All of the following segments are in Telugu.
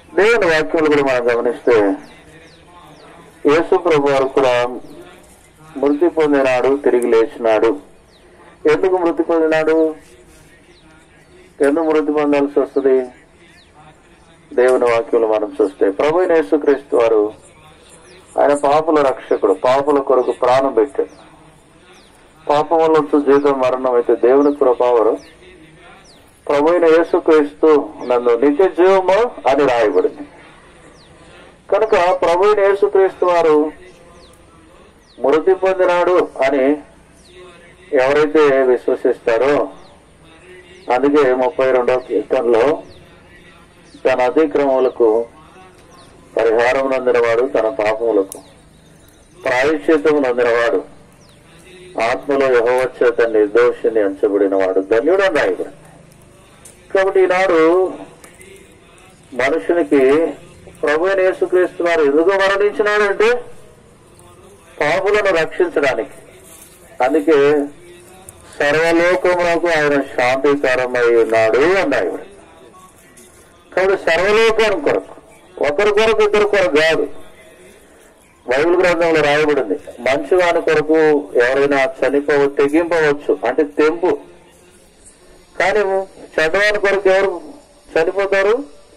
దేవుని వాక్యములు కూడా మనం గమనిస్తే యేసు ప్రభు వారు కూడా మృతి పొందినాడు తిరిగి లేచినాడు ఎందుకు మృతి పొందినాడు ఎందుకు మృతి పొందాల్సి వస్తుంది దేవుని వాక్యములు మనం చూస్తే ప్రభు అయిన యేసుక్రీస్తు వారు ఆయన పాపుల రక్షకుడు పాపుల కొరకు ప్రాణం పెట్టాడు పాపం వల్ల వచ్చే జీవితం మరణం అయితే దేవుని కృపావరు ప్రభు అయిన యేసుక్రీస్తు నన్ను నిత్య జీవము అని రాయబడింది కనుక ప్రభు అయిన యేసుక్రీస్తు వారు మృతి పొందినాడు అని ఎవరైతే విశ్వసిస్తారో అందుకే ముప్పై రెండవ కీర్తనలో తన అతిక్రమములకు పరిహారం నందినవాడు తన పాపములకు ప్రాయశ్చిత్తము నందినవాడు ఆత్మలో యహోవచ్చేత నిర్దోషిని ఎంచబడిన వాడు ధన్యుడు అని రాయబడి కాబట్టి ఈనాడు మనుషునికి ప్రభు అయిన యేసుక్రీస్తు వారు ఎందుకు మరణించినాడంటే పాపులను రక్షించడానికి అందుకే సర్వలోకమునకు ఆయన శాంతికరమై ఉన్నాడు అని రాయబడి కాబట్టి సర్వలోకానికి కొరకు ఒకరి కొరకు ఇద్దరు కొరకు కాదు బైబిల్ గ్రంథంలో రాయబడింది మంచివాని కొరకు ఎవరైనా చనిపోవ తెగింపవచ్చు అంటే తెంపు కానీ చెడ్డవాని కొరకు ఎవరు చనిపోతారు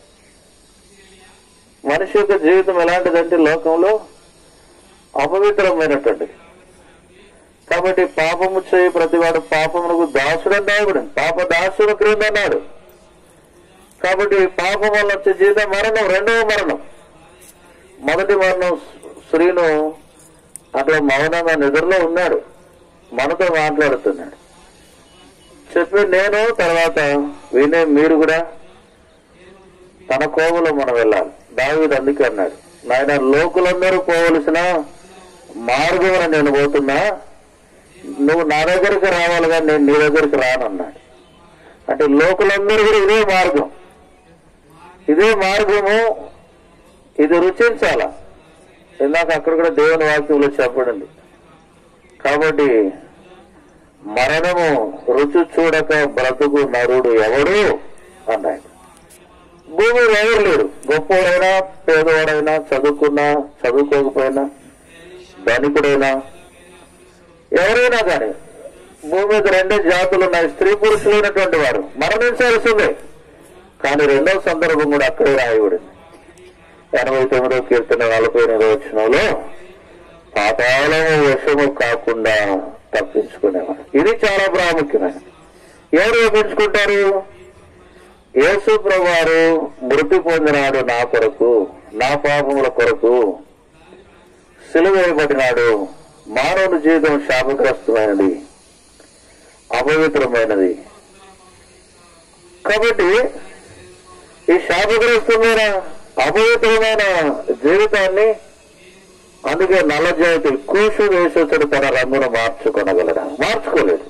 మనిషి యొక్క జీవితం ఎలాంటిదంటే లోకంలో అపవిత్రమైనటువంటిది కాబట్టి పాపము చేయి ప్రతివాడు పాపమునకు దాసుడు అన్నాడు పాప దాసుడు క్రింద అన్నాడు కాబట్టి పాపం వల్ల వచ్చే జీవితం మరణం రెండవ మరణం మొదటి మరణం స్త్రీను అట్లా మౌనంగా నిద్రలో ఉన్నాడు మనతో మాట్లాడుతున్నాడు చెప్పి నేను తర్వాత వినే మీరు కూడా తన కోవలో మనం వెళ్ళాలి దావీదు అందుకే అన్నాడు నాయన లోకులందరూ పోవలసిన మార్గమున నేను పోతున్నా నువ్వు నా దగ్గరికి రావాలి కానీ నేను నీ దగ్గరికి రానన్నాడు అంటే లోకులందరూ కూడా ఇదే మార్గం ఇదే మార్గము ఇది రుచించాల ఇందాక అక్కడ కూడా దేవుని వాక్యంలో చెప్పడండి కాబట్టి మరణము రుచి చూడక బ్రతుకు నరుడు ఎవడు అన్నాడు భూమిలో ఎవరు లేరు గొప్పవాడైనా పేదవాడైనా చదువుకున్నా చదువుకోకపోయినా ధనికుడైనా ఎవరైనా కానీ భూమి మీద రెండే జాతులు ఉన్నాయి స్త్రీ పురుషులైనటువంటి వారు మరణించాల్సిందే కానీ రెండవ సందర్భం కూడా అక్కడే రాయబడింది ఎనభై తొమ్మిదో కీర్తన నలభై ఎనిమిదో వచ్చినలో పాతాళము వశము కాకుండా తప్పించుకునేవాడు ఇది చాలా ప్రాముఖ్యమైనది ఎవరు తప్పించుకుంటారు యేసు ప్రభువారు మృతి పొందినాడు నా కొరకు నా పాపముల కొరకు సిలువేయబడినాడు మానవుని జీవితం శాపగ్రస్తమైనది అపవిత్రమైనది కాబట్టి ఈ శాపగ్రస్తమైన అపవిత్రమైన జీవితాన్ని అందుకే నల్ల జాతి కూసు వేసొచ్చుడు తన రంగును మార్చుకొనగలడా మార్చుకోలేదు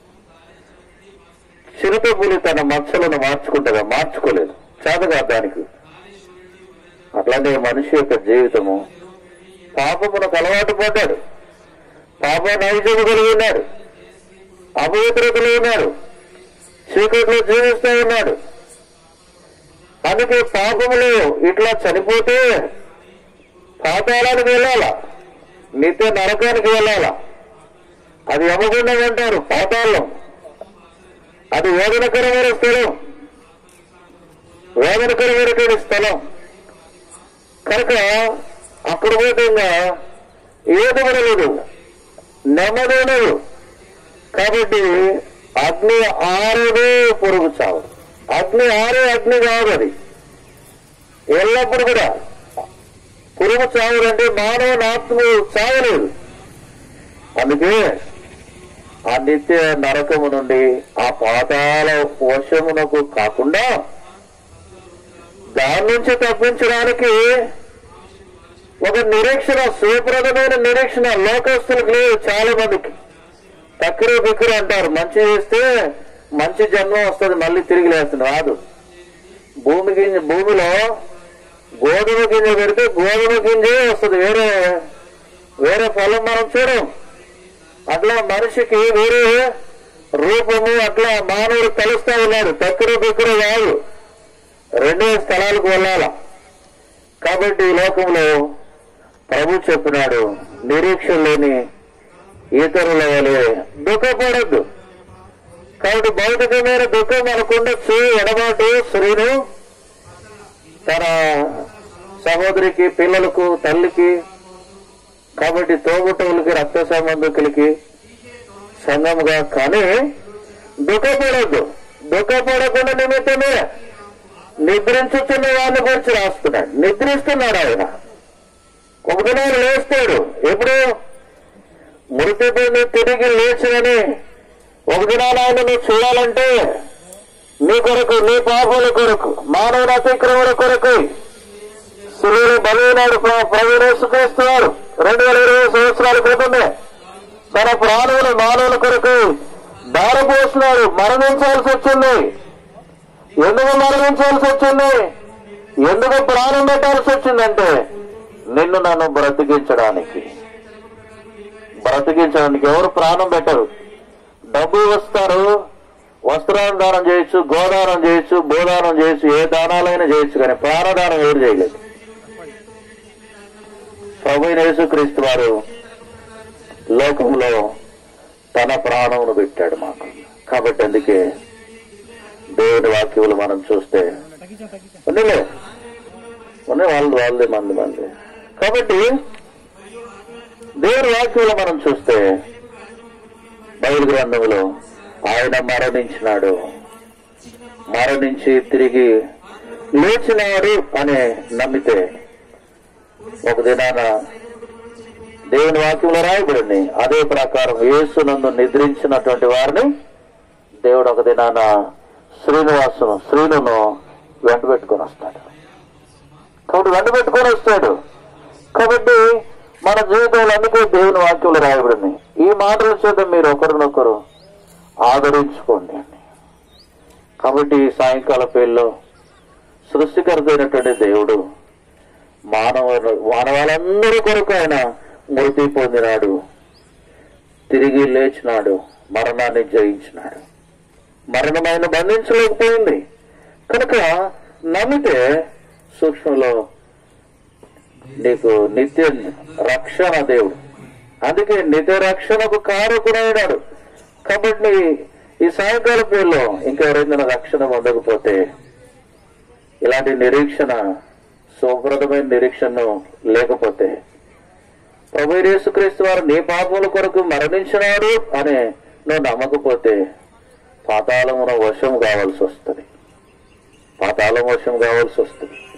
చిరుతపులి తన మచ్చలను మార్చుకుంటుందా మార్చుకోలేదు చేతగా దానికి అట్లాంటి మనిషి యొక్క జీవితము పాపమునకు అలవాటు పడ్డాడు పాప నైజము కలిగి ఉన్నాడు అపవిత్రతలో ఉన్నాడు చీకట్లో జీవిస్తూ ఉన్నాడు అందుకే పాపములు ఇట్లా చనిపోతే పాతాళానికి వెళ్ళాలా నిత్య నరకానికి వెళ్ళాలా అది యమగుండం అంటారు పాతాళం అది వేదనకరమైన స్థలం వేదనకరమైనటువంటి స్థలం కనుక అక్కడ పోతే ఇంకా ఏది కూడా లేదు నెమ్మది ఉండదు కాబట్టి అగ్ని ఆరేదే పొరుగు చావు అగ్ని ఆరే అగ్ని కాదు అది ఎల్లప్పుడు కూడా పురుగు చావులంటే మానవుని ఆత్మ చావలేదు అందుకే ఆ నిత్య నరకము నుండి ఆ పాతాల వశమునకు కాకుండా దాని నుంచి తప్పించడానికి ఒక నిరీక్షణ సుప్రదమైన నిరీక్షణ లోకస్తులకు లేదు చాలా మందికి తక్కువ బిక్కురు అంటారు మంచి చేస్తే మంచి జన్మ వస్తుంది మళ్ళీ తిరిగి లేస్తుంది రాదు భూమి గింజ భూమిలో గోధుమ గింజ పెడితే గోధుమ గింజే వస్తుంది వేరే వేరే ఫలం మనం చూడం అట్లా మనిషికి వేరే రూపము అట్లా మానవుడు కలుస్తా ఉన్నాడు తక్కువ బిక్కురు కాదు రెండో స్థలాలకు వెళ్ళాల కాబట్టి ఈ లోకంలో ప్రభు చెప్పినాడు నిరీక్షణ లేని ఇతరుల వలె దుఃఖపడద్దు కాబట్టి భౌతికమైన దుఃఖం మనకుండొచ్చు ఎడబాటు స్త్రీను తన సహోదరికి పిల్లలకు తల్లికి కాబట్టి తోబుట్టువులకి రక్త సంబంధికులకి సంఘముగా కానీ దుఃఖపడద్దు దుఃఖపడకుండా నిమిత్తమే నిద్రించుతున్న వారిని గురించి రాస్తున్నాడు నిద్రిస్తున్నాడు ఆయన ఒక దినాలు లేస్తాడు ఎప్పుడు మృతి పొంది తిరిగి లేచినని ఒక దినాలు ఆయన నువ్వు చూడాలంటే నీ కొరకు నీ పాపల కొరకు మానవుని అతిక్రమణ కొరకు సులువులు బలైనాడు ప్రవేశిస్తున్నారు రెండు వేల ఇరవై సంవత్సరాల క్రితమే తన ప్రాణులు మానవుల కొరకు దారపోస్తున్నాడు మరణించాల్సి వచ్చింది ఎందుకు మరణించాల్సి వచ్చింది ఎందుకు ప్రాణం పెట్టాల్సి వచ్చిందంటే నిన్ను నన్ను బ్రతికించడానికి బ్రతికించడానికి ఎవరు ప్రాణం పెట్టరు డబ్బు వస్తారు వస్త్రాలు దానం చేయొచ్చు గోదానం చేయొచ్చు భూదానం చేయొచ్చు ఏ దానాలైనా చేయొచ్చు కానీ ప్రాణదానం ఎవరు చేయలేదు ప్రభు యేసుక్రీస్తు వారు లోకంలో తన ప్రాణమును పెట్టాడు మాకు కాబట్టి అందుకే దేవుని వాక్యములు మనం చూస్తే ఉండలే ఉన్నాయి వాళ్ళు వాళ్ళది మంది మంది కాబట్టి దేవుని వాక్యంలో మనం చూస్తే బైబిల్ గ్రంథంలో ఆయన మరణించినాడు మరణించి తిరిగి లేచినాడు అనే నమ్మితే ఒక దినాన దేవుని వాక్యంలో రాయబడింది అదే ప్రకారం యేసునందు నిద్రించినటువంటి వారిని దేవుడు ఒక దినాన శ్రీనివాసును శ్రీనును వెంట పెట్టుకొని వస్తాడు కాబట్టి వెంట పెట్టుకొని వస్తాడు కాబట్టి మన జీవితంలో అందుకే దేవుని వాక్యంలో రాయబడింది ఈ మాటల చేత మీరు ఒకరినొకరు ఆదరించుకోండి అని కాబట్టి ఈ సాయంకాల పేరులో సృష్టికర్త అయినటువంటి దేవుడు మానవ మానవాళ్ళందరి కొరకు ఆయన మృతి పొందినాడు తిరిగి లేచినాడు మరణాన్ని జయించినాడు మరణమైన బంధించలేకపోయింది కనుక నమ్మితే సూక్ష్మలో నీకు నిత్య రక్షణ దేవుడు అందుకే నిత్య రక్షణకు కారకుడైనాడు కాబట్టి ఈ సాయంకాల పేరులో ఇంకెవరైనా రక్షణ పొందకపోతే ఇలాంటి నిరీక్షణ శుభ్రతమైన నిరీక్షణ లేకపోతే ప్రభు యేసుక్రీస్తు వారు నీ పాపముల కొరకు మరణించినాడు అనే నువ్వు నమ్మకపోతే పాతాళమున వశం కావాల్సి వస్తుంది పాతాళం వశం కావాల్సి వస్తుంది